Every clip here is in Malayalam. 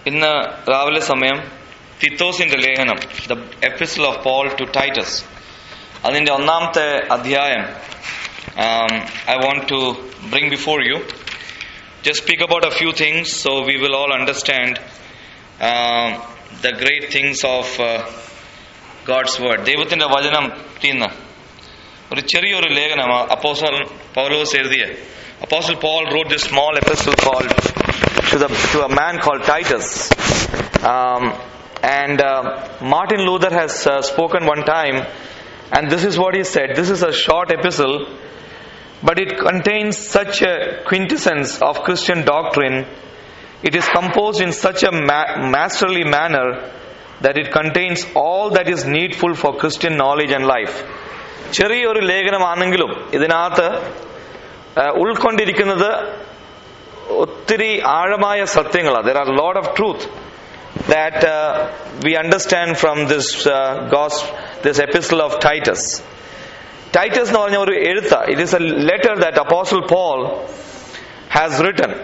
ഇന്ന് രാവിലെ സമയം തിത്തോസിന്റെ ലേഖനം the epistle of Paul to Titus അതിന്റെ ഒന്നാമത്തെ അധ്യായം I want to bring before you just speak about a few things so we will all understand the great things of God's word ദൈവത്തിന്റെ വചനം തീന്ന് ഒരു ചെറിയൊരു ലേഖനം അപ്പോസൽ പൗലോസ് എഴുതിയ apostle Paul wrote this small epistle called to the to a man called Titus. Um, and uh, Martin Luther has uh, spoken one time, and this is what he said. This is a short epistle, but it contains such a quintessence of Christian doctrine. It is composed in such a ma- masterly manner that it contains all that is needful for Christian knowledge and life. ചെറിയൊരു ലേഖനമാണെങ്കിലും ഇതിനകത്ത് ഉൾക്കൊണ്ടിരിക്കുന്നത് ഒത്തിരി ആഴമായ സത്യങ്ങളാണ് there are load of truth that we understand from this goes this epistle of Titus Titus എന്ന് പറഞ്ഞ ഒരു എഴുത്ത it is a letter that apostle Paul has written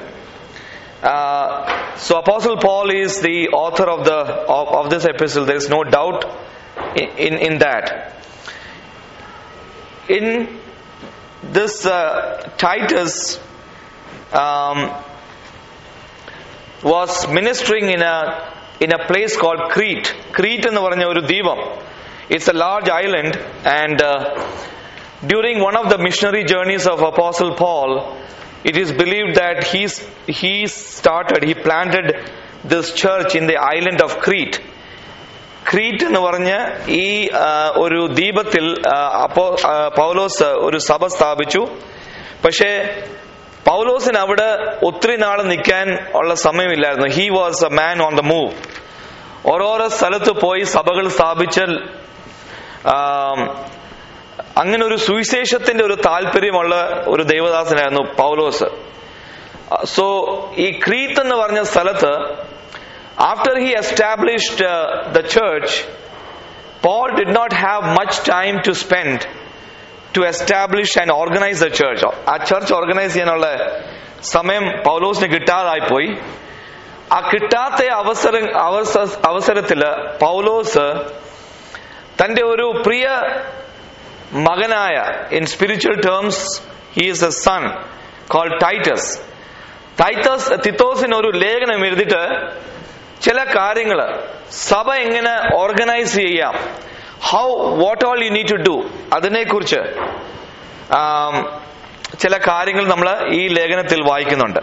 so apostle paul is the author of the of, of this epistle there is no doubt in in, in that in this uh, titus um, was ministering in a in a place called Crete. Crete എന്ന് പറഞ്ഞ ഒരു ദ്വീപം it's a large island and during one of the missionary journeys of apostle Paul it is believe that he's he started he planted this church in the island of Crete Crete എന്ന് പറഞ്ഞ് ഈ ഒരു ദ്വീപത്തിൽ അപ്പോ പൗലോസ് ഒരു സഭ സ്ഥാപിച്ചു പക്ഷേ പൗലോസിന് അവിടെ ഒത്തിരി നാൾ നിൽക്കാൻ ഉള്ള സമയമില്ലായിരുന്നു he was a man on the move ഓരോരോ സ്ഥലത്ത് പോയി സഭകൾ സ്ഥാപിച്ച് അങ്ങനെ ഒരു സുവിശേഷത്തിന്റെ ഒരു താല്പര്യമുള്ള ഒരു ദൈവദാസനായിരുന്നു പൗലോസ് സോ ഈ ക്രീത്ത് എന്ന് പറഞ്ഞ സ്ഥലത്ത് after he established the church Paul did not have much time to spend to establish and organise the church ആ ചർച്ച് ഓർഗനൈസ് ചെയ്യാനുള്ള സമയം പൗലോസിന് കിട്ടാതായി പോയി ആ കിട്ടാത്ത അവസര അവസരത്തില് പൗലോസ് തന്റെ ഒരു പ്രിയ മകനായ in spiritual terms he is a son call Titus Titus തിത്തോസിന് ഒരു ലേഖനം എഴുതിയിട്ട് ചില കാര്യങ്ങൾ സഭ എങ്ങനെ ഓർഗനൈസ് ചെയ്യാം how what all you need to do അതിനെക്കുറിച്ച് ചില കാര്യങ്ങൾ നമ്മൾ ഈ ലേഖനത്തിൽ വായിക്കുന്നുണ്ട്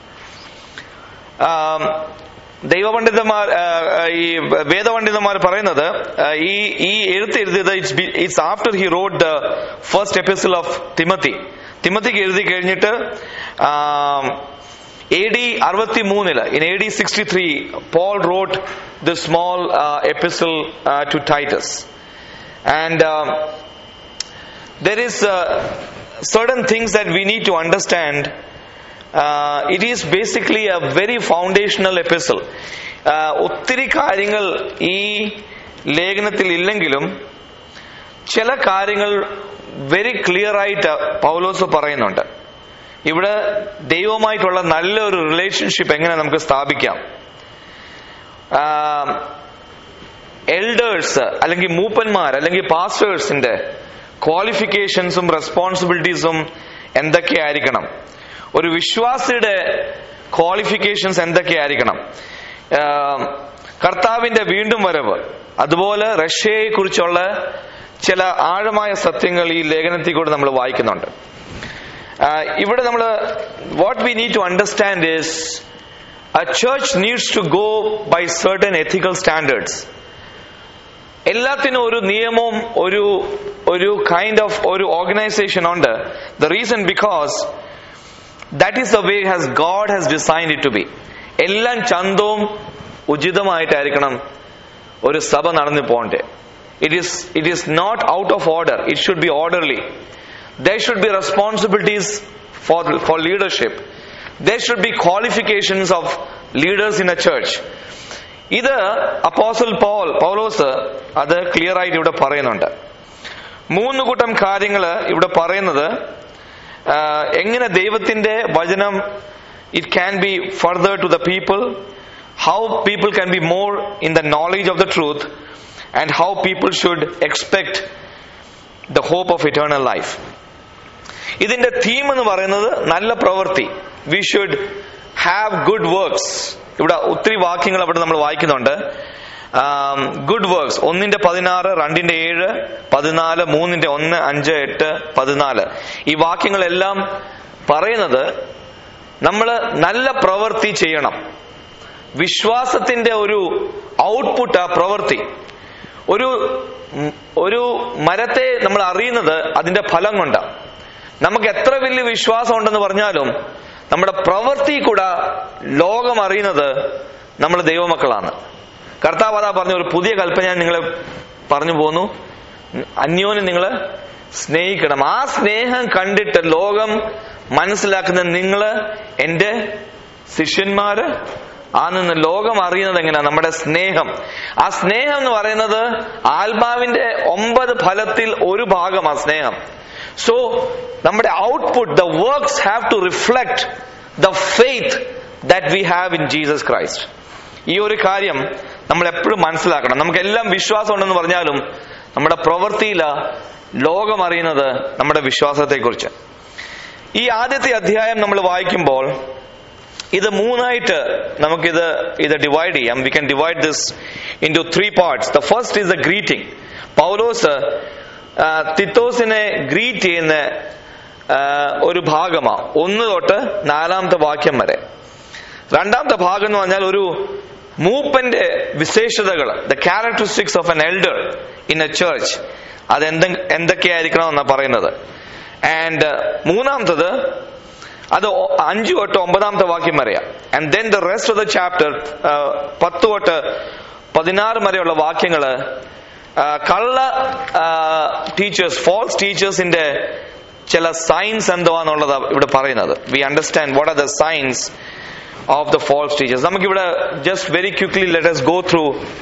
ദൈവപണ്ഡിതന്മാർ ഈ വേദപണ്ഡിതന്മാർ പറയുന്നത് ഈ ഈ എഴുത്ത് എഴുതിയത് it's it's after he wrote the first epistle of Timothy തിമത്തിക്ക് എഴുതി കഴിഞ്ഞിട്ട് എ ഡി അറുപത്തി മൂന്നില് in A D sixty three Paul wrote the small epistle to Titus and um, there is uh, certain things that we need to understand uh, it is basically a very foundational epistle ഒത്തിരി കാര്യങ്ങൾ ഈ ലേഖനത്തിൽ ഇല്ലെങ്കിലും ചില കാര്യങ്ങൾ വെരി ക്ലിയർ ആയിട്ട് പൗലോസ് പറയുന്നുണ്ട് ഇവിടെ ദൈവമായിട്ടുള്ള നല്ലൊരു റിലേഷൻഷിപ്പ് എങ്ങനെ നമുക്ക് സ്ഥാപിക്കാം എൽഡേഴ്സ് അല്ലെങ്കിൽ മൂപ്പന്മാർ അല്ലെങ്കിൽ പാസ്റ്റേഴ്സിന്റെ ക്വാളിഫിക്കേഷൻസും റെസ്പോൺസിബിലിറ്റീസും എന്തൊക്കെയായിരിക്കണം ഒരു വിശ്വാസിയുടെ ക്വാളിഫിക്കേഷൻസ് എന്തൊക്കെയായിരിക്കണം കർത്താവിന്റെ വീണ്ടും വരവ് അതുപോലെ റഷ്യയെ കുറിച്ചുള്ള ചില ആഴമായ സത്യങ്ങൾ ഈ ലേഖനത്തിൽ കൂടെ നമ്മൾ വായിക്കുന്നുണ്ട് ഇവിടെ നമ്മൾ what we need to understand is a church needs to go by certain ethical standards എല്ലാത്തിനും ഒരു നിയമവും ഒരു ഒരു കൈൻഡ് ഓഫ് ഒരു ഓർഗനൈസേഷൻ ഉണ്ട് the reason because that is the way has God has designed it to be എല്ലാം ചന്തവും ഉചിതമായിട്ടായിരിക്കണം ഒരു സഭ നടന്നു പോകണ്ടേ it is it is not out of order it should be orderly there should be responsibilities for for leadership there should be qualifications of leaders in a church ഇത് അപ്പോസൽ പോൾ പൗലോസ് അത് ക്ലിയർ ആയിട്ട് ഇവിടെ പറയുന്നുണ്ട് മൂന്ന് കൂട്ടം കാര്യങ്ങൾ ഇവിടെ പറയുന്നത് എങ്ങനെ ദൈവത്തിന്റെ വചനം it can be further to the people how people can be more in the knowledge of the truth and how people should expect the hope of eternal life. ഇതിന്റെ തീം എന്ന് പറയുന്നത് നല്ല പ്രവൃത്തി we should have good works ഇവിടെ ഒത്തിരി വാക്യങ്ങൾ അവിടെ നമ്മൾ വായിക്കുന്നുണ്ട് ഗുഡ് വർക്ക്സ് ഒന്നിന്റെ പതിനാറ് രണ്ടിന്റെ ഏഴ് പതിനാല് മൂന്നിന്റെ ഒന്ന് അഞ്ച് എട്ട് പതിനാല് ഈ വാക്യങ്ങളെല്ലാം പറയുന്നത് നമ്മൾ നല്ല പ്രവൃത്തി ചെയ്യണം വിശ്വാസത്തിന്റെ ഒരു ഔട്ട്പുട്ട് ആ പ്രവൃത്തി ഒരു ഉം, ഒരു മരത്തെ നമ്മൾ അറിയുന്നത് അതിന്റെ ഫലം കൊണ്ടാണ് നമുക്ക് എത്ര വലിയ വിശ്വാസം ഉണ്ടെന്ന് പറഞ്ഞാലും നമ്മുടെ പ്രവൃത്തി കൂടെ ലോകം അറിയുന്നത് നമ്മൾ ദൈവമക്കളാണ് കർത്താവ് അതാ പറഞ്ഞ ഒരു പുതിയ കൽപ്പന ഞാൻ നിങ്ങളെ പറഞ്ഞു പോന്നു അന്യോന്യം നിങ്ങൾ സ്നേഹിക്കണം ആ സ്നേഹം കണ്ടിട്ട് ലോകം മനസ്സിലാക്കുന്ന നിങ്ങള് എന്റെ ശിഷ്യന്മാര് ആണെന്ന് ലോകം അറിയുന്നത് എങ്ങനെയാ നമ്മുടെ സ്നേഹം ആ സ്നേഹം എന്ന് പറയുന്നത് ആത്മാവിന്റെ ഒമ്പത് ഫലത്തിൽ ഒരു ഭാഗം ആ സ്നേഹം സോ നമ്മുടെ output the works have to reflect the faith that we have in Jesus Christ ഈ ഒരു കാര്യം നമ്മൾ എപ്പോഴും മനസ്സിലാക്കണം നമുക്ക് എല്ലാം വിശ്വാസം ഉണ്ടെന്ന് പറഞ്ഞാലും നമ്മുടെ പ്രവൃത്തിയില ലോകം അറിയുന്നത് നമ്മുടെ വിശ്വാസത്തെക്കുറിച്ച് ഈ ആദ്യത്തെ അധ്യായം നമ്മൾ വായിക്കുമ്പോൾ ഇത് മൂന്നായിട്ട് നമുക്കിത് ഇത് ഡിവൈഡ് ചെയ്യാം we can divide this into three parts the first is the greeting Paulose തിത്തോസിനെ ഗ്രീറ്റ് ചെയ്യുന്ന ആ, ഒരു ഭാഗമാണ് ഒന്ന് തൊട്ട് നാലാമത്തെ വാക്യം വരെ രണ്ടാമത്തെ ഭാഗം എന്ന് പറഞ്ഞാൽ ഒരു മൂപ്പന്റെ വിശേഷതകൾ the characteristics of an elder in a church അത് എന്ത എന്തൊക്കെയായിരിക്കണം എന്നാണ് പറയുന്നത് ആൻഡ് മൂന്നാമത്തത് അത് ഒ- അഞ്ചു തൊട്ട് ഒമ്പതാമത്തെ വാക്യം വരെയാ and then the rest of the chapter പത്ത് തൊട്ട് പതിനാറ് വരെയുള്ള വാക്യങ്ങള് ആ, കള്ള ടീച്ചേഴ്സ് ഫോൾസ് ടീച്ചേഴ്സിന്റെ ചില സയൻസ് എന്തുവാന്നുള്ളത് ഇവിടെ പറയുന്നത് we understand what are the science of the false teachers നമുക്കിവിടെ just very quickly let us go through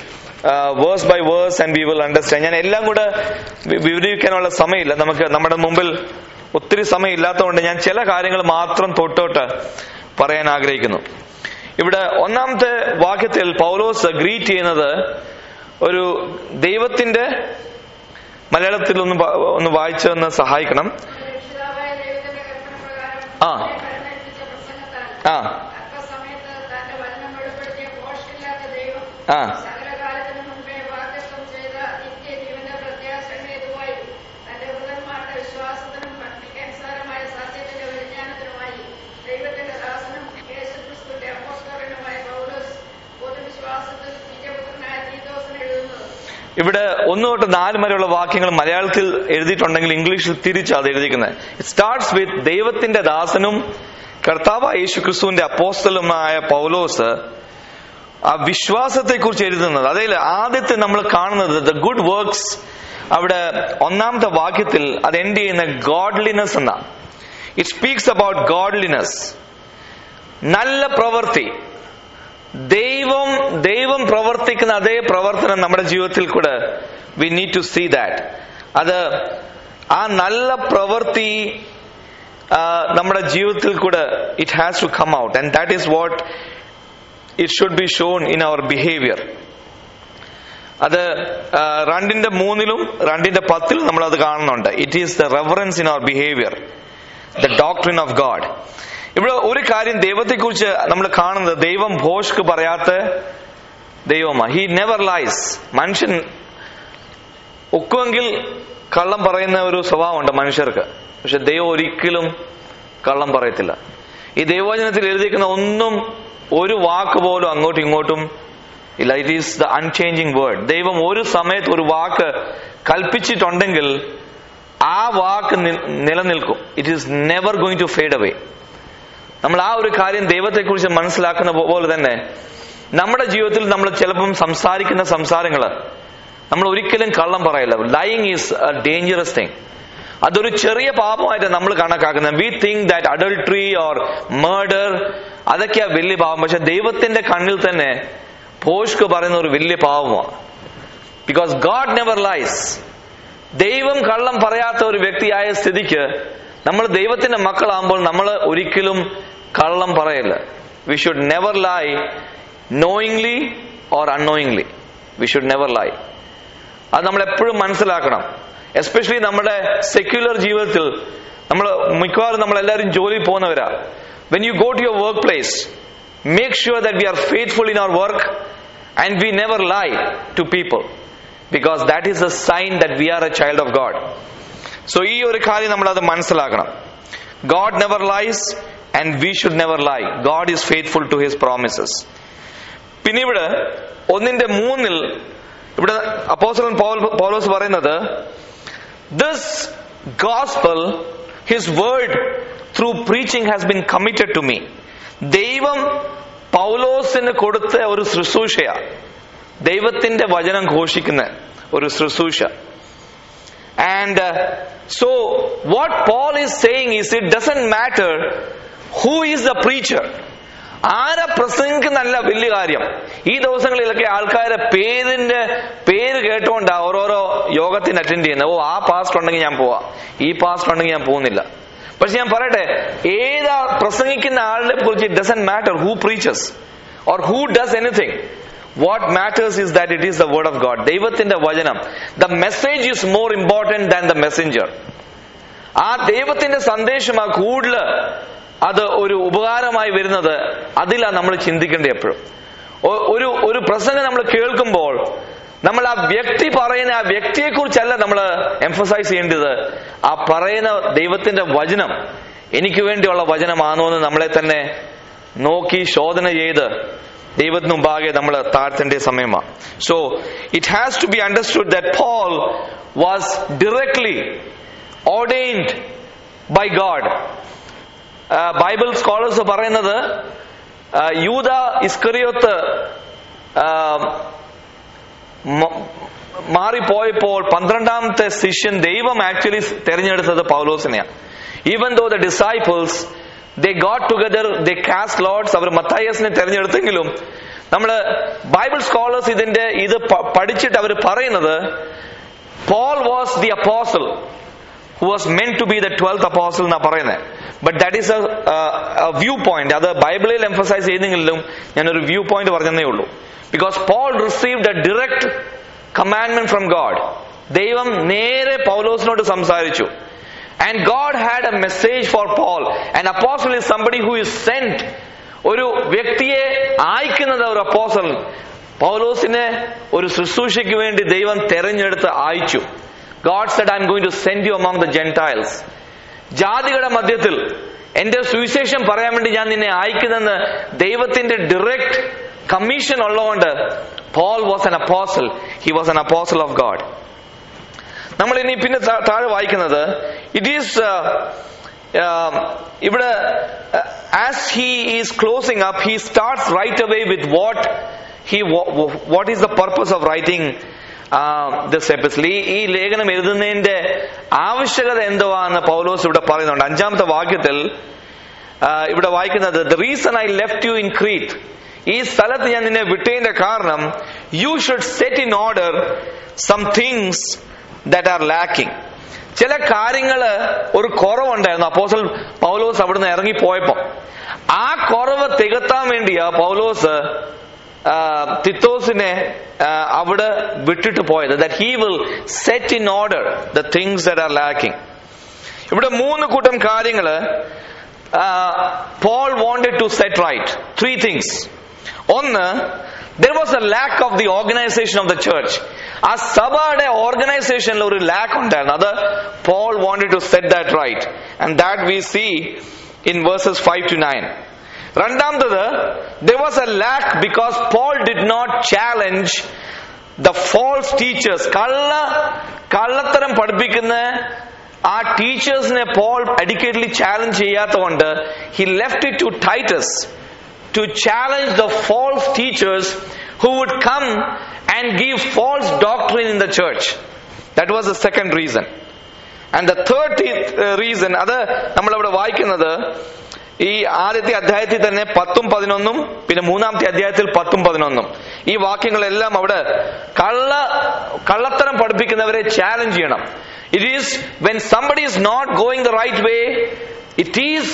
verse by verse and we will understand ഞാൻ എല്ലാം കൂടെ വി- വിവരിക്കാനുള്ള സമയമില്ല നമുക്ക് നമ്മുടെ മുമ്പിൽ ഒത്തിരി സമയം ഇല്ലാത്തതുകൊണ്ട് ഞാൻ ചില കാര്യങ്ങൾ മാത്രം തൊട്ടോട്ട് പറയാൻ ആഗ്രഹിക്കുന്നു ഇവിടെ ഒന്നാമത്തെ വാക്യത്തിൽ പൗലോസ് ഗ്രീറ്റ് ചെയ്യുന്നത് ഒരു ദൈവത്തിന്റെ മലയാളത്തിൽ ഒന്ന് പ- ഒന്ന് വായിച്ചൊന്ന് സഹായിക്കണം രക്ഷിതാവായ ദൈവത്തിന്റെ കൽപ്പനപ്രകാരം ആ. തന്നെ പഠിപ്പിച്ച പ്രസംഗത്താൽ ആ അല്പസമയത്ത് തന്റെ വചനം വെളിപ്പെടുത്തിയ ഭോഷ്കില്ലാത്ത ദൈവം ആ സകലകാലത്തിനു മുൻപേ വാഗ്ദത്തം ചെയ്ത നിത്യജീവന്റെ പ്രത്യാശയുടെ ഇതുവായി തന്റെ വൃതന്മാരുടെ വിശ്വാസത്തിനും നിസ്സാരമായ സത്യത്തിന്റെ വിജ്ഞാനത്തിനുമായി ദൈവത്തിന്റെ ദാസനും യേശുക്രിസ്തുവിന്റെ അപ്പോസ്തലനുമായ പൗലോസ് പൊതുവിശ്വാസത്തിൽ നിജപുത്രനായ തീത്തോസിന് എഴുതുന്നത് ഇവിടെ ഒന്ന് തൊട്ട് നാല് വരെയുള്ള വാക്യങ്ങൾ മലയാളത്തിൽ എഴുതിയിട്ടുണ്ടെങ്കിൽ ഇംഗ്ലീഷിൽ തിരിച്ചാണ് അത് എഴുതിയിരിക്കുന്നത് ഇറ്റ് സ്റ്റാർട്ട്സ് വിത്ത് ദൈവത്തിന്റെ ദാസനും കർത്താവ് യേശു ക്രിസ്തുവിന്റെ അപ്പോസ്തലുമായ പൗലോസ് ആ വിശ്വാസത്തെ കുറിച്ച് എഴുതുന്നത് അതിൽ ആദ്യത്തെ നമ്മൾ കാണുന്നത് ദ ഗുഡ് വർക്ക്സ് അവിടെ ഒന്നാമത്തെ വാക്യത്തിൽ അത് എൻഡ് ചെയ്യുന്ന ഗോഡ്ലിനെസ് എന്നാ ഇറ്റ് സ്പീക്സ് അബൌട്ട് ഗോഡ്ലിനെസ് നല്ല പ്രവൃത്തി ദൈവം ദൈവം പ്രവർത്തിക്കുന്ന അതേ പ്രവർത്തനം നമ്മുടെ ജീവിതത്തിൽ കൂടെ we need to see that അത് ആ നല്ല പ്രവൃത്തി ആ, നമ്മുടെ ജീവിതത്തിൽ കൂടെ it has to come out and that is what it should be shown in our behaviour അത് ആ, രണ്ടിന്റെ മൂന്നിലും രണ്ടിന്റെ പത്തിലും നമ്മൾ അത് കാണുന്നുണ്ട് it is the reference in our behaviour the doctrine of God ഇവിടെ ഒരു കാര്യം ദൈവത്തെക്കുറിച്ച് നമ്മൾ കാണുന്നത് ദൈവം ഭോഷ്ക്ക് പറയാത്ത ദൈവമാണ് ഹി നെവർ ലൈസ് മനുഷ്യൻ ഒക്കുമെങ്കിൽ കള്ളം പറയുന്ന ഒരു സ്വഭാവമുണ്ട് മനുഷ്യർക്ക് പക്ഷെ ദൈവം ഒരിക്കലും കള്ളം പറയത്തില്ല ഈ ദൈവവചനത്തിൽ എഴുതിയിരിക്കുന്ന ഒന്നും ഒരു വാക്ക് പോലും അങ്ങോട്ടും ഇങ്ങോട്ടും ഇല്ല it is the unchanging word ദൈവം ഒരു സമയത്ത് ഒരു വാക്ക് കൽപ്പിച്ചിട്ടുണ്ടെങ്കിൽ ആ വാക്ക് നി- നിലനിൽക്കും it is never going to fade away നമ്മൾ ആ ഒരു കാര്യം ദൈവത്തെക്കുറിച്ച് മനസ്സിലാക്കുന്ന പോ- പോലെ തന്നെ നമ്മുടെ ജീവിതത്തിൽ നമ്മൾ ചിലപ്പം സംസാരിക്കുന്ന സംസാരങ്ങൾ നമ്മൾ ഒരിക്കലും കള്ളം പറയില്ല lying is a dangerous thing അതൊരു ചെറിയ പാപമായിട്ട് നമ്മൾ കണക്കാക്കുന്നത് we think that adultery or murder അതൊക്കെയാ വലിയ പാപം പക്ഷെ ദൈവത്തിന്റെ കണ്ണിൽ തന്നെ പോഷ്ക്ക് പറയുന്ന ഒരു വലിയ പാപമാണ് ബിക്കോസ് ഗാഡ് നെവർ ലൈസ് ദൈവം കള്ളം പറയാത്ത ഒരു വ്യക്തിയായ സ്ഥിതിക്ക് നമ്മൾ ദൈവത്തിന്റെ മക്കളാകുമ്പോൾ നമ്മൾ ഒരിക്കലും കള്ളം പറയില്ല we should never lie knowingly or unknowingly we should never lie അത് നമ്മൾ എപ്പോഴും മനസ്സിലാക്കണം എസ്പെഷ്യലി നമ്മുടെ സെക്യുലർ ജീവിതത്തിൽ നമ്മൾ മിക്കവാറും നമ്മൾ എല്ലാവരും ജോലി പോകുന്നവരാ when you go to your work place make sure that we are faithful in our work and we never lie to people because that is a sign that we are a child of God so ഈ ഒരു കാര്യം നമ്മൾ അത് മനസ്സിലാക്കണം God never lies and we should never lie God is faithful to his promises പിന്നെ ഇവിടെ ഒന്നിന്റെ മൂന്നിൽ ഇവിടെ അപ്പോസ്റ്റലൻ പൗലോസ് പറയുന്നത് this gospel his word through preaching has been committed to me ദൈവം പൗലോസിന് കൊടുത്ത ഒരു ശുശ്രൂഷയാ ദൈവത്തിന്റെ വചനം ഘോഷിക്കുന്ന ഒരു ശുശ്രൂഷ And uh, so, what Paul is saying is it doesn't matter who is the preacher. ആരെ പ്രസംഗിക്കുന്നല്ല വലിയ കാര്യം ഈ ദിവസങ്ങളിലൊക്കെ ആൾക്കാരെ പേരിന്റെ പേര് കേട്ടുകൊണ്ടാ ഓരോരോ യോഗത്തിന് അറ്റൻഡ് ചെയ്യുന്നത് ഓ ആ പാസ്റ്റ് ഉണ്ടെങ്കിൽ ഞാൻ പോവാം ഈ പാസ്റ്റ് ഉണ്ടെങ്കിൽ ഞാൻ പോകുന്നില്ല പക്ഷെ ഞാൻ പറയട്ടെ ഏതാ പ്രസംഗിക്കുന്ന ആളിനെ കുറിച്ച് it doesn't matter who preaches or who does anything what matters is that it is the word of God ദൈവത്തിന്റെ വചനം the message is more important than the messenger ആ ദൈവത്തിന്റെ സന്ദേശമാ കൂടുതൽ അത് ഒരു ഉപകാരമായി വരുന്നത് അതിലാണ് നമ്മൾ ചിന്തിക്കേണ്ടത് എപ്പോഴും ഒ- ഒരു ഒരു പ്രസംഗം നമ്മൾ കേൾക്കുമ്പോൾ നമ്മൾ ആ വ്യക്തി പറയുന്ന ആ വ്യക്തിയെ കുറിച്ചല്ല നമ്മൾ എംഫസൈസ് ചെയ്യേണ്ടത് ആ പറയുന്ന ദൈവത്തിന്റെ വചനം എനിക്ക് വേണ്ടിയുള്ള വചനമാണോ എന്ന് നമ്മളെ തന്നെ നോക്കി ശോധന ചെയ്ത് ദൈവത്തിന് മുമ്പാകെ നമ്മൾ താഴ്ത്തേണ്ട സമയമാണ് so it has to be understood that Paul was directly ordained by God Bible scholars പറയുന്നത് ആ, യൂദ ഇസ്കറിയോത്ത് ആ, മ- മാറിപ്പോയപ്പോൾ പന്ത്രണ്ടാമത്തെ ശിഷ്യൻ ദൈവം ആക്ച്വലി തെരഞ്ഞെടുത്തത് പൗലോസിനെയാണ് even though the disciples they got together they cast lots അവർ മത്തായസിനെ തെരഞ്ഞെടുത്തെങ്കിലും നമ്മള് ബൈബിൾ സ്കോളേഴ്സ് ഇതിന്റെ ഇത് പ- പഠിച്ചിട്ട് അവർ പറയുന്നത് Paul was the apostle who was meant to be the twelfth apostle എന്നാ പറയുന്നത് but that is a view point അത് ബൈബിളിൽ എംഫസൈസ് ചെയ്യുന്നെങ്കിലും ഞാനൊരു വ്യൂ പോയിന്റ് പറഞ്ഞതേ ഉള്ളൂ because Paul received a direct commandment from God ദൈവം നേരെ പൗലോസിനോട് സംസാരിച്ചു and God had a message for Paul and apostle is somebody who is sent ഒരു വ്യക്തിയെ അയക്കുന്നത് ഒരു അപ്പോസൽ പൗലോസിനെ ഒരു ശുശ്രൂഷയ്ക്ക് വേണ്ടി ദൈവം തെരഞ്ഞെടുത്ത് അയച്ചു God said I'm going to send you among the Gentiles ജാതികളുടെ മധ്യത്തിൽ എന്റെ സുവിശേഷം പറയാൻ വേണ്ടി ഞാൻ നിന്നെ അയക്കുന്നെന്ന് ദൈവത്തിന്റെ ഡയറക്റ്റ് കമ്മീഷൻ ഉള്ളതുകൊണ്ട് Paul was an apostle he was an apostle of God നമ്മൾ ഇനി പിന്നെ താ- താഴെ വായിക്കുന്നത് ഇറ്റ് ഈസ് ഇവിടെ as he is closing up he starts right away with what he what is the purpose of writing this epistle ഈ ഈ ലേഖനം എഴുതുന്നതിന്റെ ആവശ്യകത എന്തുവാന്ന് പൗലോസ് ഇവിടെ പറയുന്നുണ്ട് അഞ്ചാമത്തെ വാക്യത്തിൽ ആ, ഇവിടെ വായിക്കുന്നത് the reason I left you in Crete ഈ സ്ഥലത്ത് ഞാൻ നിന്നെ വിട്ടതിന്റെ കാരണം you should set in order some things that are lacking ചില കാര്യങ്ങള് ഒരു കുറവുണ്ടായിരുന്നു അപ്പോസൽ പൗലോസ് അവിടുന്ന് ഇറങ്ങിപ്പോയപ്പോ ആ കുറവ് തികത്താൻ വേണ്ടിയാ പൗലോസ് ആ, തിത്തോസിനെ ആ, അവിടെ വിട്ടിട്ട് പോയത് that he will set in order the things that are lacking ഇവിടെ മൂന്ന് കൂട്ടം കാര്യങ്ങള് Paul wanted to set right three things ഒന്ന് there was a lack of the organisation of the church ആ സഭയുടെ ഓർഗനൈസേഷനിൽ ഒരു ലാക്ക് ഉണ്ടായിരുന്നു അത് Paul wanted to set that right and that we see in verses five to nine രണ്ടാമത്തത് there was a lack because Paul did not challenge the false teachers കള്ള കള്ളത്തരം പഠിപ്പിക്കുന്ന ആ ടീച്ചേഴ്സിനെ പോൾ അഡിക്കേറ്റ്ലി ചാലഞ്ച് ചെയ്യാത്തതുകൊണ്ട് he left it to Titus to challenge the false teachers who would come and give false doctrine in the church that was the second reason and the third reason അത് നമ്മളവിടെ വായിക്കുന്നത് ഈ ആദ്യത്തെ അധ്യായത്തിൽ തന്നെ പത്തും പതിനൊന്നും പിന്നെ മൂന്നാമത്തെ അധ്യായത്തിൽ പത്തും പതിനൊന്നും ഈ വാക്യങ്ങളെല്ലാം അവിടെ കള്ള കള്ളത്തരം പഠിപ്പിക്കുന്നവരെ ചാലഞ്ച് ചെയ്യണം it is when somebody is not going the right way it is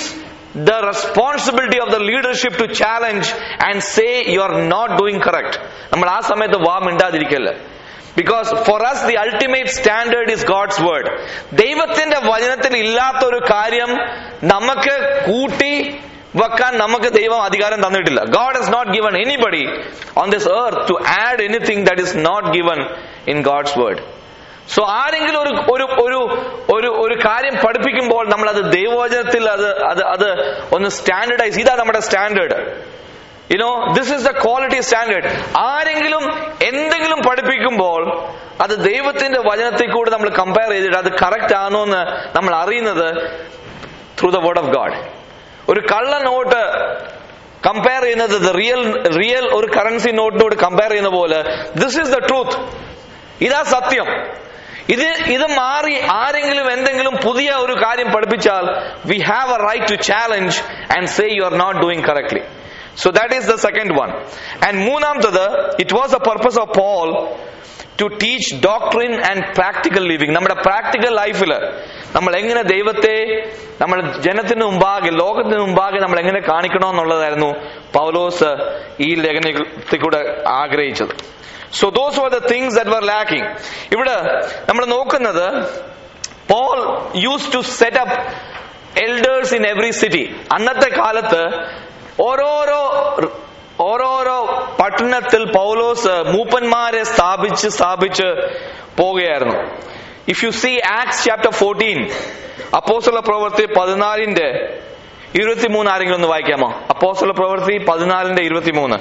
the responsibility of the leadership to challenge and say you are not doing correct നമ്മൾ ആ സമയത്ത് വാ മിണ്ടാതിരിക്കല്ല because for us the ultimate standard is God's word ദൈവത്തിന്റെ വചനത്തിൽ ഇല്ലാത്ത ഒരു കാര്യം നമുക്ക് കൂട്ടി വെക്കാൻ നമുക്ക് ദൈവം അധികാരം തന്നിട്ടില്ല God has not given anybody on this earth to add anything that is not given in God's word so ആരെങ്കിലും ഒരു ഒരു ഒരു ഒരു ഒരു കാര്യം പഠിപ്പിക്കുമ്പോൾ നമ്മൾ അത് ദൈവവചനത്തിൽ അത് അത് അത് ഒന്ന് സ്റ്റാൻഡേർഡൈസ് ഇതാ നമ്മുടെ standard you know this is the quality standard ആരെങ്കിലും എന്തെങ്കിലും പഠിപ്പിക്കുമ്പോൾ അത് ദൈവത്തിന്റെ വചനത്തിൽ കൂടെ നമ്മൾ കമ്പയർ ചെയ്തിട്ട് അത് കറക്റ്റ് ആണോ എന്ന് നമ്മൾ അറിയുന്നത് through the word of God ഒരു കള്ള നോട്ട് കമ്പയർ ചെയ്യുന്നത് റിയൽ റിയൽ ഒരു കറൻസി നോട്ടിനോട് കമ്പയർ ചെയ്യുന്ന പോലെ ദിസ് ഇസ് ദ ട്രൂത്ത് ഇതാ സത്യം ഇത് ഇത് മാറി ആരെങ്കിലും എന്തെങ്കിലും പുതിയ ഒരു കാര്യം പഠിപ്പിച്ചാൽ we have a right to challenge and say you are not doing correctly so that is the second one and മൂന്നാമത്തത് it was a purpose of Paul to teach doctrine and practical living നമ്മുടെ പ്രാക്ടിക്കൽ ലൈഫിൽ നമ്മൾ എങ്ങനെ ദൈവത്തെ നമ്മൾ ജനത്തിന് മുമ്പാകെ ലോകത്തിന് മുമ്പാകെ നമ്മൾ എങ്ങനെ കാണിക്കണമെന്നുള്ളതായിരുന്നു പൗലോസ് ഈ ലേഖനത്തിൽ കൂടെ ആഗ്രഹിച്ചത് so those were the things that were lacking ഇവിടെ നമ്മൾ നോക്കുന്നത് Paul use to set up elders in every city അന്നത്തെ കാലത്ത് ഓരോരോ ഓരോരോ പട്ടണത്തിൽ പൗലോസ് മൂപ്പന്മാരെ സ്ഥാപിച്ച് സ്ഥാപിച്ച് പോവുകയായിരുന്നു if you see Acts chapter fourteen അപ്പോസുള്ള പ്രവൃത്തി പതിനാലിന്റെ ഇരുപത്തിമൂന്ന് ആരെങ്കിലും ഒന്ന് വായിക്കാമോ അപ്പോസുള്ള പ്രവൃത്തി പതിനാലിന്റെ ഇരുപത്തിമൂന്ന്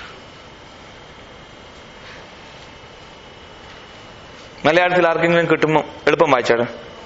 മലയാളത്തിൽ ആർക്കെങ്കിലും കിട്ടുമ്പോ എളുപ്പം വായിച്ചാട്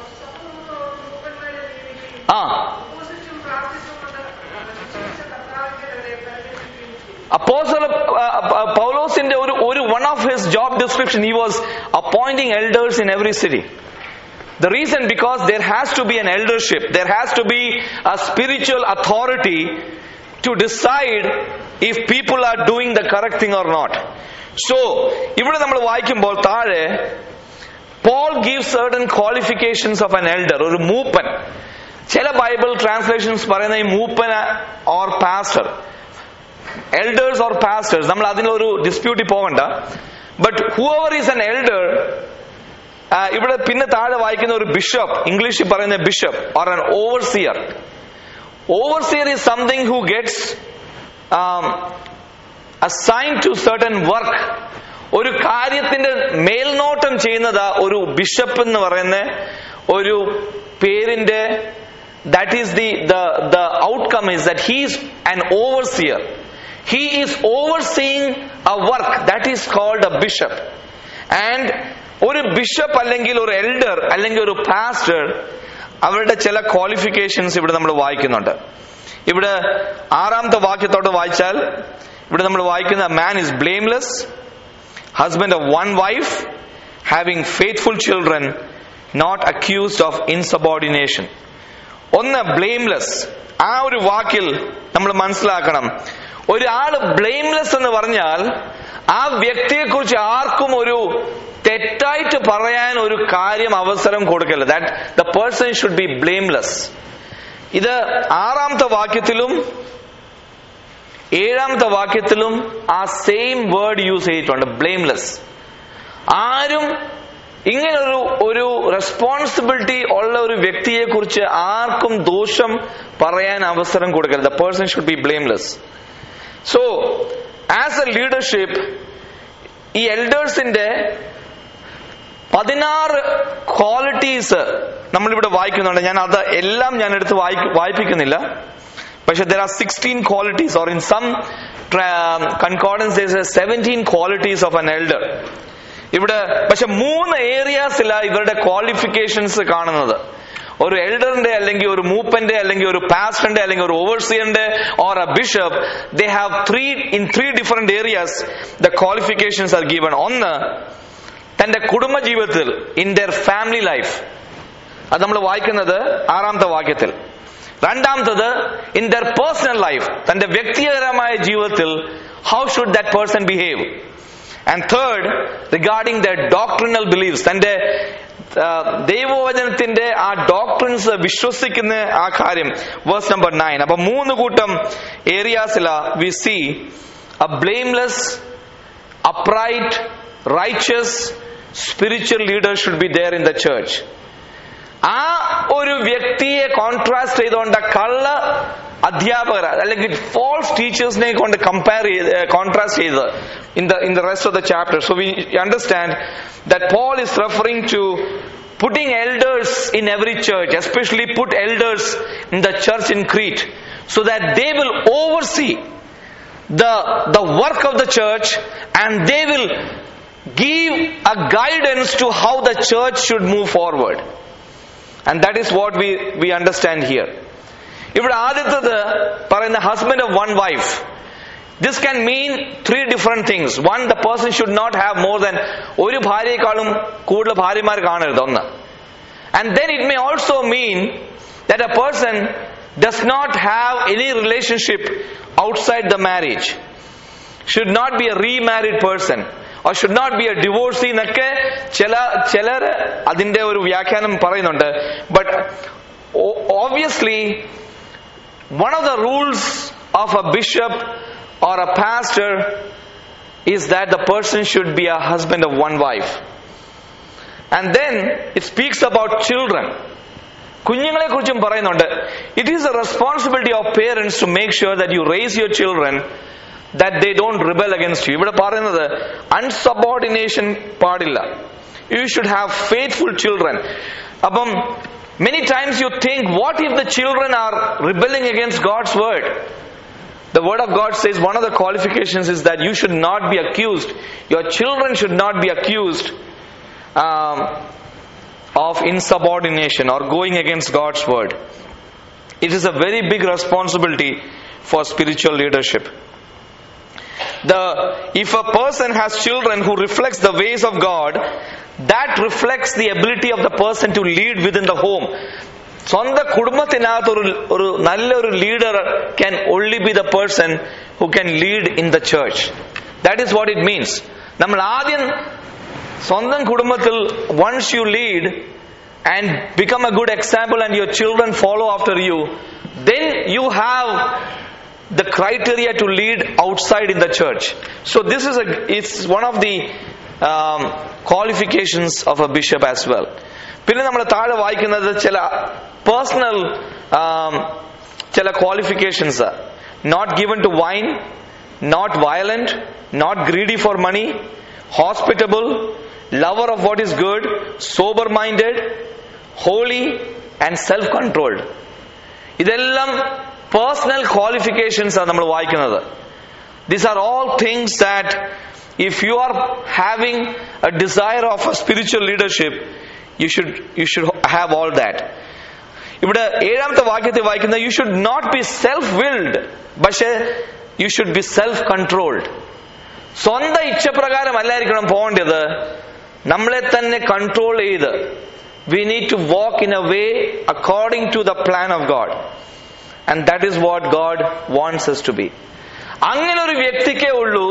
ആ ഉപസിച്ചും പ്രാർത്ഥിച്ചും കൊണ്ട് രക്ഷിച്ച കർത്താവിന്റെ നേരെ പരിഗണിക്കുകയും അപ്പോസല പൗലോസിന്റെ ഒരു ഒരു one of his job description he was appointing elders in every city The reason because there has to be an eldership, there has to be a spiritual authority to decide if people are doing the correct thing or not. So, ഇവിടെ നമ്മൾ വായിക്കുമ്പോൾ താഴെ Paul give certain qualifications of an elder, ഒരു മൂപ്പൻ ചില ബൈബിൾ ട്രാൻസ്ലേഷൻസ് പറയുന്ന ഈ മൂപ്പൻ or pastor elders or pastors നമ്മൾ അതിനൊരു ഡിസ്പ്യൂട്ടിൽ പോകണ്ട but whoever is an elder ഇവിടെ പിന്നെ താഴെ വായിക്കുന്ന ഒരു ബിഷപ്പ് ഇംഗ്ലീഷിൽ പറയുന്ന bishop or an overseer overseer is something who gets assign to certain work ഒരു കാര്യത്തിന്റെ മേൽനോട്ടം ചെയ്യുന്നത് ഒരു ബിഷപ്പ് എന്ന് പറയുന്ന ഒരു പേരിന്റെ that is the the outcome is that he's an overseer he is overseeing a work that is called a bishop and ഒരു ബിഷപ്പ് അല്ലെങ്കിൽ ഒരു എൽഡർ അല്ലെങ്കിൽ ഒരു പാസ്റ്റർ അവരുടെ ചില ക്വാളിഫിക്കേഷൻസ് ഇവിടെ നമ്മൾ വായിക്കുന്നുണ്ട് ഇവിടെ ആറാമത്തെ വാക്യത്തോട്ട് വായിച്ചാൽ ഇവിടെ നമ്മൾ വായിക്കുന്ന man is blameless husband of one wife having faithful children not accused of insubordination ഒന്ന് ബ്ലെയിംലെസ് ആ ഒരു വാക്കിൽ നമ്മൾ മനസ്സിലാക്കണം ഒരാള് ബ്ലെയിംലെസ് എന്ന് പറഞ്ഞാൽ ആ വ്യക്തിയെക്കുറിച്ച് ആർക്കും ഒരു തെറ്റായിട്ട് പറയാൻ ഒരു കാര്യം അവസരം കൊടുക്കല്ല that the person should be blameless ഇത് ആറാമത്തെ വാക്യത്തിലും ഏഴാമത്തെ വാക്യത്തിലും ആ സെയിം വേർഡ് യൂസ് ചെയ്തിട്ടുണ്ട് ബ്ലെയിംലെസ് ആരും ഇങ്ങനൊരു ഒരു റെസ്പോൺസിബിലിറ്റി ഉള്ള ഒരു വ്യക്തിയെ കുറിച്ച് ആർക്കും ദോഷം പറയാൻ അവസരം കൊടുക്കരുത് the person should be blameless so as a leadership ഈ എൽഡേഴ്സിന്റെ പതിനാറ് ക്വാളിറ്റീസ് നമ്മളിവിടെ വായിക്കുന്നുണ്ട് ഞാൻ അത് എല്ലാം ഞാൻ എടുത്ത് വായിക്ക- വായിപ്പിക്കുന്നില്ല പക്ഷെ there are sixteen qualities or in some concordance seventeen qualities of an elder ഇവിടെ പക്ഷെ മൂന്ന് ഏരിയാസിലാണ് ഇവരുടെ ക്വാളിഫിക്കേഷൻസ് കാണുന്നത് ഒരു എൽഡറിന്റെ അല്ലെങ്കിൽ ഒരു മൂപ്പന്റെ അല്ലെങ്കിൽ ഒരു പാസ്റ്ററിന്റെ അല്ലെങ്കിൽ ഒരു ഓവർസിയറിന്റെ or a bishop they have three in three different areas the qualifications are given ഒന്ന് തന്റെ കുടുംബ ജീവിതത്തിൽ ഇൻ ദർ ഫാമിലി ലൈഫ് അത് നമ്മൾ വായിക്കുന്നത് ആറാമത്തെ വാക്യത്തിൽ രണ്ടാമത്തത് ഇൻ ദർ പേഴ്സണൽ ലൈഫ് തന്റെ വ്യക്തിപരമായ ജീവിതത്തിൽ how should that person behave and third regarding the doctrinal believes തന്റെ ആ, ദൈവവചനത്തിന്റെ ആ ഡോക്ടറിൻസ് വിശ്വസിക്കുന്ന ആ കാര്യം വേഴ്സ് നമ്പർ നയൻ അപ്പൊ മൂന്ന് കൂട്ടം ഏരിയാസില we see a blameless upright righteous spiritual leader should be there in the church ആ ഒരു വ്യക്തിയെ കോൺട്രാസ്റ്റ് ചെയ്തുകൊണ്ട് കള്ള അധ്യാപകർ അല്ലെങ്കിൽ ഫോൾസ് ടീച്ചേഴ്സിനെ കൊണ്ട് കമ്പയർ ചെയ്ത് കോൺട്രാസ്റ്റ് ചെയ്ത് in the in the rest of the chapter so we understand that Paul is referring to putting elders in every church especially put elders in the church in crete so that they will oversee the the work of the church and they will give a guidance to how the church should move forward and that is what we we understand here ഇവിടെ ആദ്യത്തത് പറയുന്ന husband of one wife this can mean three different things one the person should not have more than ഒരു ഭാര്യയെക്കാളും കൂടുതൽ ഭാര്യമാർ കാണരുത് ഒന്ന് and then it may also mean that a person does not have any relationship outside the marriage should not be a remarried person or should not be a divorcee എന്നൊക്കെ ചില ചിലർ അതിന്റെ ഒരു വ്യാഖ്യാനം പറയുന്നുണ്ട് but obviously one of the rules of a bishop or a pastor is that the person should be a husband of one wife. And then it speaks about children. കുഞ്ഞുങ്ങളെ കുറിച്ചും പറയുന്നുണ്ട് it is a responsibility of parents to make sure that you raise your children that they don't rebel against you ഇവിടെ പറയുന്നത് അൺസബോർഡിനേഷൻ പാടില്ല you should have faithful children അപ്പം many times you think what if the children are rebelling against God's word The word of God says one of the qualifications is that you should not be accused. Your children should not be accused um, of insubordination or going against God's word. It is a very big responsibility for spiritual leadership. The if a person has children who reflects the ways of God, that reflects the ability of the person to lead within the home. സ്വന്തം കുടുംബത്തിനകത്ത് ഒരു ഒരു നല്ലൊരു leader can only be the person who can lead in the church that is what it means നമ്മൾ ആദ്യം സ്വന്തം കുടുംബത്തിൽ once you lead and become a good example and your children follow after you then you have the criteria to lead outside in the church. So this is a it's one of the um, qualifications of a bishop as well. പിന്നെ നമ്മൾ താഴെ വായിക്കുന്നത് ചില പേഴ്സണൽ ചില qualifications not given to wine not violent not greedy for money hospitable lover of what is good sober minded holy and self controlled ഇതെല്ലാം പേഴ്സണൽ ക്വാളിഫിക്കേഷൻസ് ആണ് നമ്മൾ വായിക്കുന്നത് these are all things that if you are having a desire of a spiritual leadership you should you should have all that ഇവിടെ ഏഴാമത്തെ വാക്യത്തിൽ വായിക്കുന്നത് you should not be self willed പക്ഷേ you should be self controlled സ്വന്തം ഇച്ഛപ്രകാരം അല്ലായിരിക്കണം പോകേണ്ടത് നമ്മളെ തന്നെ കൺട്രോൾ ചെയ്ത് we need to walk in a way according to the plan of God and that is what God wants us to be അങ്ങനെ ഒരു വ്യക്തിക്കേ ഉള്ളൂ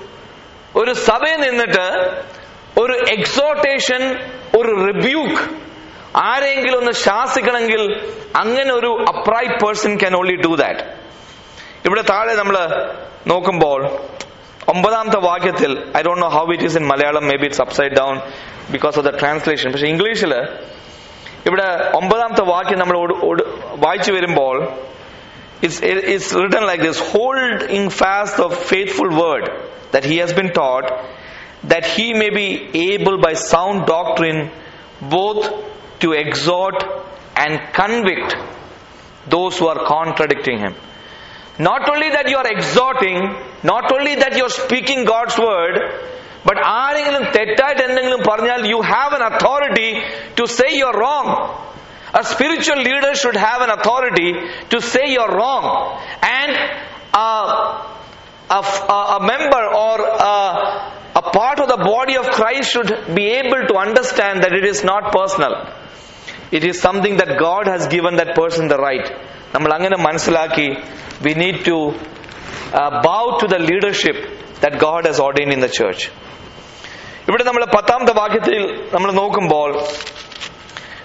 ഒരു സഭയിൽ നിന്നിട്ട് ഒരു എക്സോട്ടേഷൻ ഒരു റിബ്യൂക്ക് ആരെങ്കിലും ഒന്ന് ശാസിക്കണമെങ്കിൽ അങ്ങനെ ഒരു upright person can only do that ഇവിടെ താഴെ നമ്മൾ നോക്കുമ്പോൾ ഒമ്പതാമത്തെ വാക്യത്തിൽ I don't know how it is in Malayalam may be it's upside down because of the translation പക്ഷെ ഇംഗ്ലീഷിൽ ഇവിടെ ഒമ്പതാമത്തെ വാക്യം നമ്മൾ വായിച്ചു വരുമ്പോൾ it's, it's written like this holding fast the faithful word that he has been taught that he may be able by sound doctrine both to exhort and convict those who are contradicting him not only that you are exhorting not only that you are speaking god's word but ആരെങ്കിലും തെറ്റായിട്ട് എന്തെങ്കിലും പറഞ്ഞാൽ you have an authority to say you're wrong a spiritual leader should have an authority to say you're wrong. And a, a, a member or a, a part of the body of Christ should be able to understand that it is not personal. It is something that God has given that person the right. നമ്മൾ അങ്ങനെ മനസ്സിലാക്കി we need to bow to the leadership that God has ordain in the church ഇവിടെ നമ്മൾ പത്താമത്തെ വാക്യത്തിൽ നമ്മൾ നോക്കുമ്പോൾ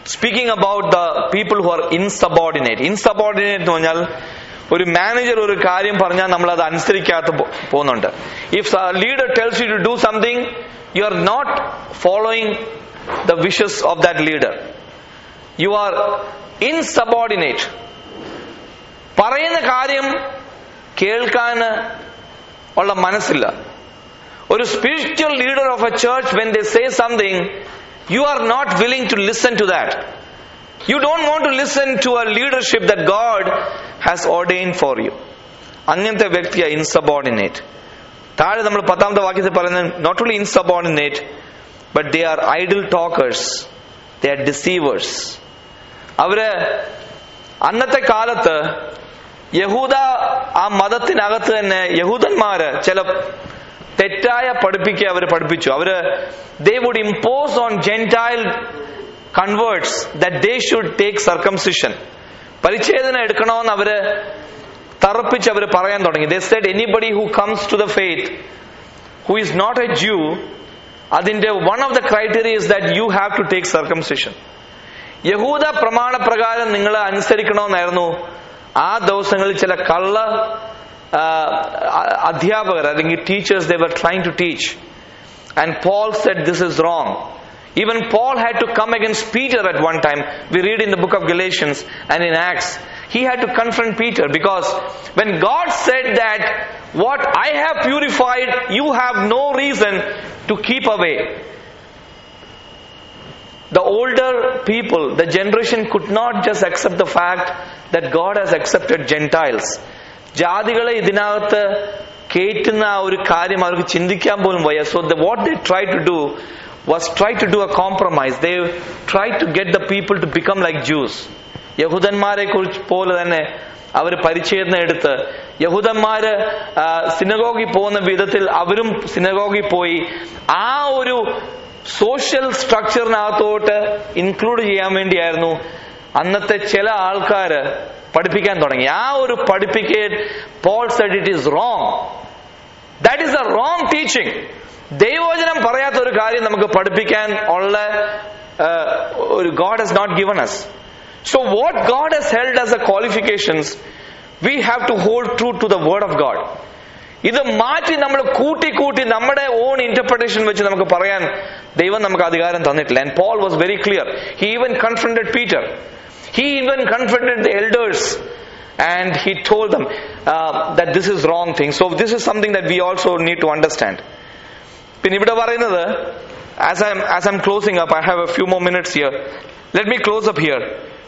speaking about the people who are insubordinate insubordinate എന്ന് പറഞ്ഞാൽ ഒരു മാനേജർ ഒരു കാര്യം പറഞ്ഞാൽ നമ്മൾ അത് അനുസരിക്കാത്ത പോ- പോകുന്നുണ്ട് if leader tells you to do something you are not following the wishes of that leader you are insubordinate പറയുന്ന കാര്യം കേൾക്കാൻ ഉള്ള മനസ്സില്ല ഒരു spiritual leader of a church when they say something you are not willing to listen to that you don't want to listen to a leadership that God has ordain for you അങ്ങനത്തെ വ്യക്തിയാ ഇൻസബോർഡിനേറ്റ് താഴെ നമ്മൾ പത്താമത്തെ വാക്യത്തിൽ പറയുന്നത് not only ഇൻസബോർഡിനേറ്റ് but they are idle talkers they are deceivers അവര് അന്നത്തെ കാലത്ത് യഹൂദ ആ മതത്തിനകത്ത് തന്നെ യഹൂദന്മാര് ചില തെറ്റായ പഠിപ്പിക്കുക അവർ പഠിപ്പിച്ചു അവര് they would impose on gentile converts that they should take circumcision പരിച്ഛേദന എടുക്കണമെന്ന് അവര് തറപ്പിച്ച് അവർ പറയാൻ തുടങ്ങി they said anybody who comes to the faith who is not a Jew അതിന്റെ one of the criteria is that you have to take circumcision യഹൂദ പ്രമാണപ്രകാരം നിങ്ങൾ അനുസരിക്കണമെന്നായിരുന്നു ആ ദിവസങ്ങളിൽ ചില കള്ള ആ, അധ്യാപകർ അല്ലെങ്കിൽ teachers they were trying to teach and Paul said this is wrong Even Paul had to come against Peter at one time. We read in the book of Galatians and in Acts. He had to confront Peter because when God said that what I have purified, you have no reason to keep away. The older people, the generation could not just accept the fact that God has accepted Gentiles. ജാതികളെ ഇതിനകത്ത് കയറ്റുന്ന ആ ഒരു കാര്യം അവർക്ക് ചിന്തിക്കാൻ പോലും വയ്യ so what they try to do was try to do a compromise they try to get the people to become like Jews യഹൂദന്മാരെ കുറിച്ച് പോലെ തന്നെ അവർ പരിച്ഛേദന എടുത്ത് യഹൂദന്മാര് സിനഗോഗിൽ പോകുന്ന വിധത്തിൽ അവരും സിനഗോഗിൽ പോയി ആ ഒരു സോഷ്യൽ സ്ട്രക്ചറിനകത്തോട്ട് ഇൻക്ലൂഡ് ചെയ്യാൻ വേണ്ടിയായിരുന്നു അന്നത്തെ ചില ആൾക്കാര് പഠിപ്പിക്കാൻ തുടങ്ങി ആ ഒരു പഠിപ്പിക്കൽ Paul said it is wrong that is a wrong teaching ദൈവവചനം പറയാത്ത ഒരു കാര്യം നമുക്ക് പഠിപ്പിക്കാൻ ഉള്ള ആ, ഒരു God has not given us so what God has held as a qualifications we have to hold true to the word of God ഇത് മാറ്റി നമ്മൾ കൂട്ടി കൂട്ടി നമ്മുടെ ഓൺ ഇന്റർപ്രിട്ടേഷൻ വെച്ച് നമുക്ക് പറയാൻ ദൈവം നമുക്ക് അധികാരം തന്നിട്ടില്ല and Paul was very clear he even confronted Peter he even confronted the elders and he told them uh, that this is wrong thing so this is something that we also need to understand പിന്നെ ഇവിടെ പറയുന്നത് as I as I am closing up I have a few more minutes here let me close up here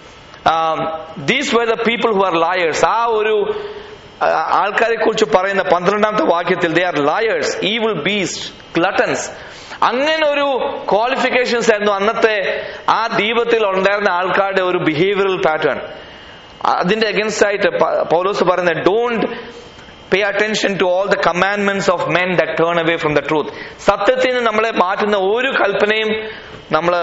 these were the people who are liars ആ ഒരു ആൾക്കാരെ കുറിച്ച് പറയുന്ന പന്ത്രണ്ടാമത്തെ വാക്യത്തിൽ they are liars evil beast gluttons അങ്ങനെ ഒരു ക്വാളിഫിക്കേഷൻസ് ആയിരുന്നു അന്നത്തെ ആ ദീപത്തിൽ ഉണ്ടായിരുന്ന ആൾക്കാരുടെ ഒരു ബിഹേവിയറൽ പാറ്റേൺ അതിന്റെ അഗൻസ്റ്റ് ആയിട്ട് പ- പൗലോസ് പറയുന്നത് don't pay attention to all the commandments of men that turn away from the truth സത്യത്തിൽ നിന്ന് നമ്മളെ മാറ്റുന്ന ഒരു കൽപ്പനയും നമ്മൾ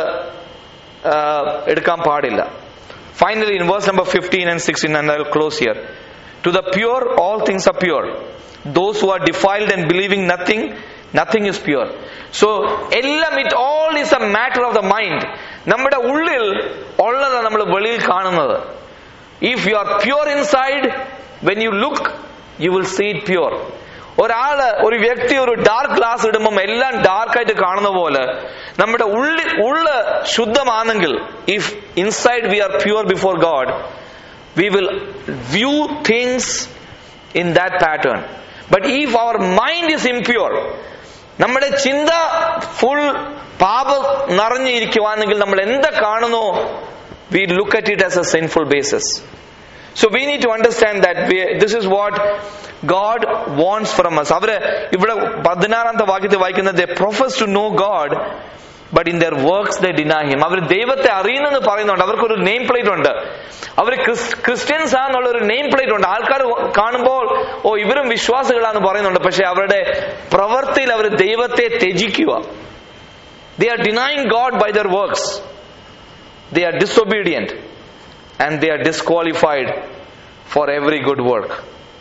എടുക്കാൻ പാടില്ല finally in verse number fifteen and sixteen and I close here to the pure all things are pure those who are defiled and believing nothing nothing is pure so എല്ലാം it all is a matter of the mind നമ്മുടെ ഉള്ളിൽ ഉള്ളതാണ് നമ്മൾ വെളിയിൽ കാണുന്നത് if you are pure inside when you look you will see it pure ഒരാള് ഒരു വ്യക്തി ഒരു ഡാർക്ക് ഗ്ലാസ് ഇടുമ്പം എല്ലാം ഡാർക്ക് ആയിട്ട് കാണുന്ന പോലെ നമ്മുടെ ഉള്ളിൽ ഉള്ള് ശുദ്ധമാണെങ്കിൽ if inside we are pure before God we will view things in that pattern but if our mind is impure നമ്മുടെ ചിന്ത ഫുൾ പാപം നിറഞ്ഞിരിക്കുവാണെങ്കിൽ നമ്മൾ എന്ത് കാണുന്നോ we look at it as a sinful basis. So we need to understand that we, this is what God wants from us. അവര് ഇവിടെ പതിനാറാമത്തെ വാക്യത്തിൽ വായിക്കുന്നത് they profess to know God but in their works they deny him. അവർ ദൈവത്തെ അറിയുന്നെന്ന് പറയുന്നുണ്ട് അവർക്കൊരു നെയിം പ്ലേറ്റ് ഉണ്ട് അവർ ക്രിസ്ത്യൻസ് ആണെന്നുള്ള ഒരു നെയിം പ്ലേറ്റ് ഉണ്ട് ആൾക്കാർ കാണുമ്പോൾ ഓ ഇവരും വിശ്വാസികളാന്ന് പറയുന്നുണ്ട് പക്ഷെ അവരുടെ പ്രവൃത്തിയിൽ അവർ ദൈവത്തെ ത്യജിക്കുക they are denying God by their works they are disobedient and they are disqualified for every good work.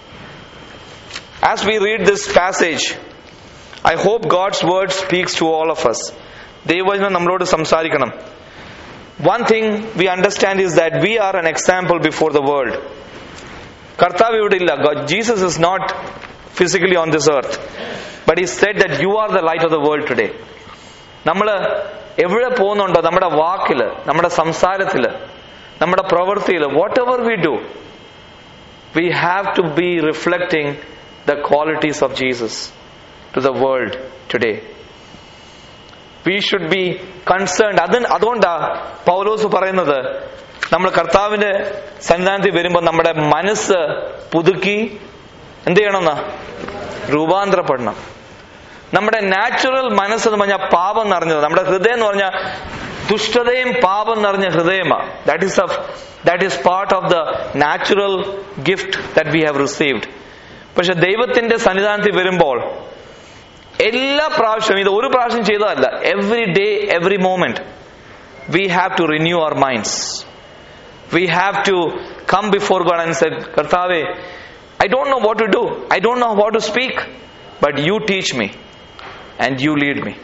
As we read this passage, I hope God's word speaks to all of us. ദൈവവചനം നമ്മളോട് സംസാരിക്കണം one thing we understand is that we are an example before the world. കർത്താവ് ഇവിടെ ഇല്ല Jesus is not physically on this earth but he said that you are the light of the world today നമ്മൾ എവിടെ പോകുന്നുണ്ടോ നമ്മുടെ വാക്കില് നമ്മുടെ സംസാരത്തില് നമ്മുടെ പ്രവൃത്തിയിൽ whatever we do we have to be reflecting the qualities of Jesus to the world today we should be concerned അത് അതുകൊണ്ടാ പൗലോസ് പറയുന്നത് നമ്മൾ കർത്താവിന്റെ സന്നിധാനത്തിൽ വരുമ്പോൾ നമ്മുടെ മനസ്സ് പുതുക്കി എന്ത് ചെയ്യണമെന്ന് രൂപാന്തരപ്പെടണം നമ്മുടെ നാച്ചുറൽ മനസ്സ് എന്ന് പറഞ്ഞാൽ പാപം നിറഞ്ഞത് നമ്മുടെ ഹൃദയം എന്ന് പറഞ്ഞാൽ ദുഷ്ടതയും പാപം നിറഞ്ഞ ഹൃദയമാണ് that is of that is part of the natural gift that we have received പക്ഷെ ദൈവത്തിന്റെ സന്നിധാനത്തിൽ വരുമ്പോൾ എല്ലാ പ്രാവശ്യവും ഇത് ഒരു പ്രാവശ്യം ചെയ്തതല്ല every day every moment we have to renew our minds we have to come before God and said കർത്താവേ I don't know what to do I don't know what to speak but you teach me and you lead me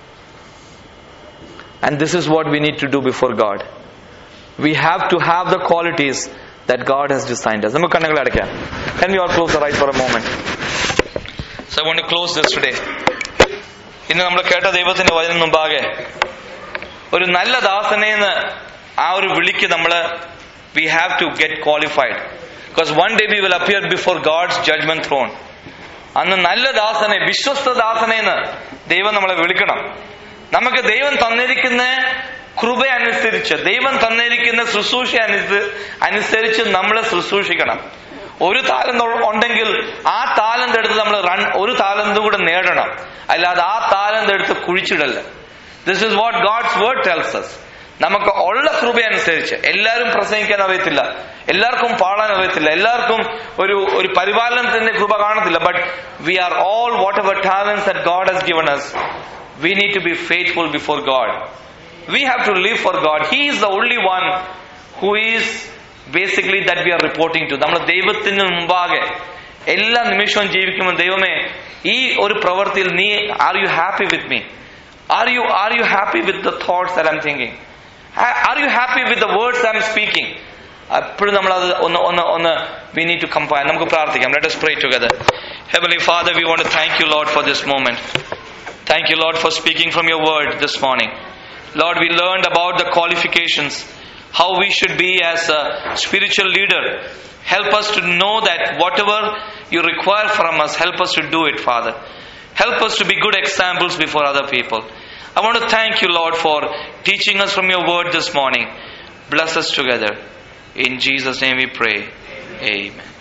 and this is what we need to do before God we have to have the qualities that God has designed നമുക്ക് കണ്ണുകൾ അടയ്ക്കാം Can we all close our eyes for a moment? So I want to close this today. ഇന്ന് നമ്മൾ കേട്ട ദൈവത്തിന്റെ വചനം മുമ്പാകെ ഒരു നല്ല ദാസനെന്ന് ആ ഒരു വിളിക്ക് നമ്മൾ we have to get qualified because one day we will appear before God's judgment throne അന്ന് നല്ല ദാസനെ വിശ്വസ്ത ദാസനെന്ന് ദൈവം നമ്മളെ വിളിക്കണം നമുക്ക് ദൈവം തന്നിരിക്കുന്ന കൃപ അനുസരിച്ച് ദൈവം തന്നിരിക്കുന്ന ശുശ്രൂഷ അനുസ- അനുസരിച്ച് നമ്മൾ ശുശ്രൂഷിക്കണം ഒരു താലന്ത് ഉണ്ടെങ്കിൽ ആ താലന്ത് എടുത്ത് നമ്മൾ റൺ ഒരു താലന്ത് കൂടെ നേടണം അല്ലാതെ ആ താലന്ത് എടുത്ത് കുഴിച്ചിടല്ല this is what God's word tells us നമുക്ക് ഉള്ള കൃപ അനുസരിച്ച് എല്ലാവരും പ്രസംഗിക്കാൻ അറിയത്തില്ല എല്ലാവർക്കും പാടാൻ അറിയത്തില്ല എല്ലാവർക്കും ഒരു ഒരു പരിപാലനത്തിന്റെ കൃപ കാണത്തില്ല but we are all whatever talents that God has given us we need to be faithful before God. We have to live for God. He is the only one who is basically that we are reporting to. നമ്മൾ ദൈവത്തിന് മുമ്പാകെ എല്ലാ നിമിഷവും ജീവിക്കുമ്പോൾ ദൈവമേ ഈ ഒരു പ്രവൃത്തിയിൽ നീ are you happy with me are you are you happy with the thoughts that I am thinking are you happy with the words I am speaking എപ്പോഴും നമ്മൾ അത് ഒന്ന് ഒന്ന് ഒന്ന് വി നീഡ് ടു കമ്പയർ നമുക്ക് പ്രാർത്ഥിക്കാം let us pray together heavenly father we want to thank you lord for this moment Thank you, Lord, for speaking from your word this morning. Lord, we learned about the qualifications, how we should be as a spiritual leader. Help us to know that whatever you require from us, help us to do it, Father. Help us to be good examples before other people. I want to thank you, Lord, for teaching us from your word this morning. Bless us together. In Jesus' name we pray. Amen.